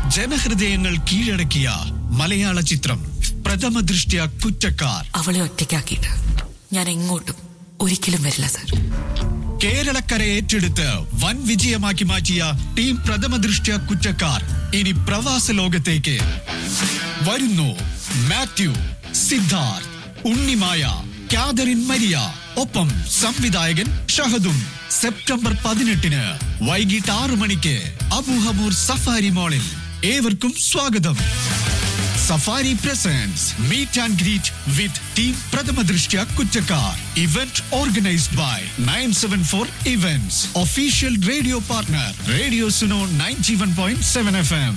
ജനഹൃദയങ്ങൾ കീഴടക്കിയ മലയാള ചിത്രം പ്രഥമ ദൃഷ്ട്യ കുറ്റക്കാർ അവളെ ഒറ്റയ്ക്കാക്കിയിട്ട് ഞാൻ എങ്ങോട്ടും ഒരിക്കലും വരില്ല സർ കേരളക്കര ഏറ്റെടുത്ത് വൻ വിജയമാക്കി മാറ്റിയ ടീം പ്രഥമ ദൃഷ്ട്യ കുറ്റക്കാർ ഇനി പ്രവാസ ലോകത്തേക്ക് വരുന്നു Mathew Siddharth Unnimaya Catherine Maria ഒപ്പം സംവിധായകൻ ഷഹദും സെപ്റ്റംബർ പതിനെട്ടിന് വൈകിട്ട് ആറു മണിക്ക് അബുഹബൂർ സഫാരി മോളിൽ ഏവർക്കും സ്വാഗതം Safari presents meet and greet with team Prathama Drishtya Kuttakkar event organised by nine seven four events official radio partner radio Suno ninety one point seven F M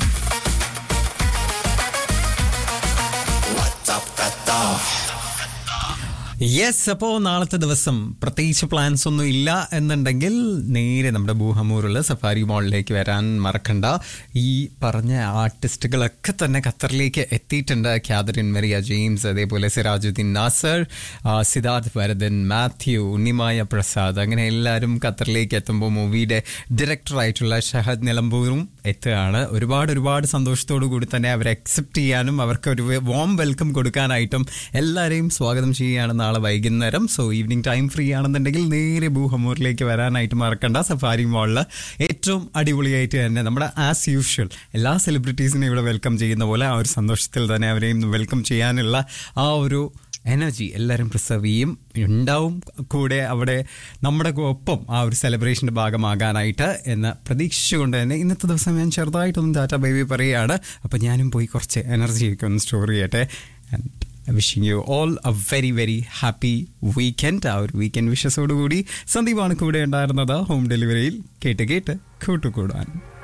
yes അപ്പോൾ നാളത്തെ ദിവസം പ്രത്യേകിച്ച് പ്ലാൻസ് ഒന്നും ഇല്ല എന്നുണ്ടെങ്കിൽ നേരെ നമ്മുടെ ഭൂഹമൂറുള്ള സഫാരി മോളിലേക്ക് വരാൻ മറക്കണ്ട ഈ പറഞ്ഞ ആർട്ടിസ്റ്റുകളൊക്കെ തന്നെ ഖത്തറിലേക്ക് എത്തിയിട്ടുണ്ട് ക്യാതറിൻ മെറിയ ജെയിംസ് അതേപോലെ സിറാജുദ്ദീൻ നാസർ ആ, സിദ്ധാർത്ഥ് ഭരതൻ മാത്യു ഉണ്ണിമായ പ്രസാദ് അങ്ങനെ എല്ലാവരും ഖത്തറിലേക്ക് എത്തുമ്പോൾ മൂവിയുടെ ഡയറക്ടറായിട്ടുള്ള ഷഹദ് നിലമ്പൂരും എത്തുകയാണ് ഒരുപാട് ഒരുപാട് സന്തോഷത്തോടു കൂടി തന്നെ അവരെ അക്സെപ്റ്റ് ചെയ്യാനും അവർക്ക് ഒരു വോം വെൽക്കം കൊടുക്കാനായിട്ടും എല്ലാവരെയും സ്വാഗതം ചെയ്യുകയാണ് നാളെ വൈകുന്നേരം സോ ഈവനിങ് ടൈം ഫ്രീ ആണെന്നുണ്ടെങ്കിൽ നേരെ ഭൂഹമൂറിലേക്ക് വരാനായിട്ട് മറക്കണ്ട സഫാരി മോളിൽ ഏറ്റവും അടിപൊളിയായിട്ട് തന്നെ നമ്മുടെ ആസ് യൂഷ്വൽ എല്ലാ സെലിബ്രിറ്റീസിനെയും ഇവിടെ വെൽക്കം ചെയ്യുന്ന പോലെ ആ ഒരു സന്തോഷത്തിൽ തന്നെ അവരെയും വെൽക്കം ചെയ്യാനുള്ള ആ ഒരു എനർജി എല്ലാവരും പ്രിസർവ് ചെയ്യും ഉണ്ടാവും കൂടെ അവിടെ നമ്മുടെ ഒപ്പം ആ ഒരു സെലിബ്രേഷൻ്റെ ഭാഗമാകാനായിട്ട് എന്ന് പ്രതീക്ഷിച്ചുകൊണ്ട് തന്നെ ഇന്നത്തെ ദിവസം ഞാൻ ചെറുതായിട്ടൊന്ന് ഡാറ്റ ബേബി പറയുകയാണ് അപ്പം ഞാനും പോയി കുറച്ച് എനർജിയൊക്കെ ഒന്ന് സ്റ്റോർ ചെയ്യട്ടെ and wishing you all a very very happy weekend ആ ഒരു വീക്കെൻഡ് വിഷസോടുകൂടി സന്ദീപാണ് കൂടെ ഉണ്ടായിരുന്നത് ഹോം ഡെലിവറിയിൽ കേട്ട് കേട്ട് കൂട്ടുകൂടാൻ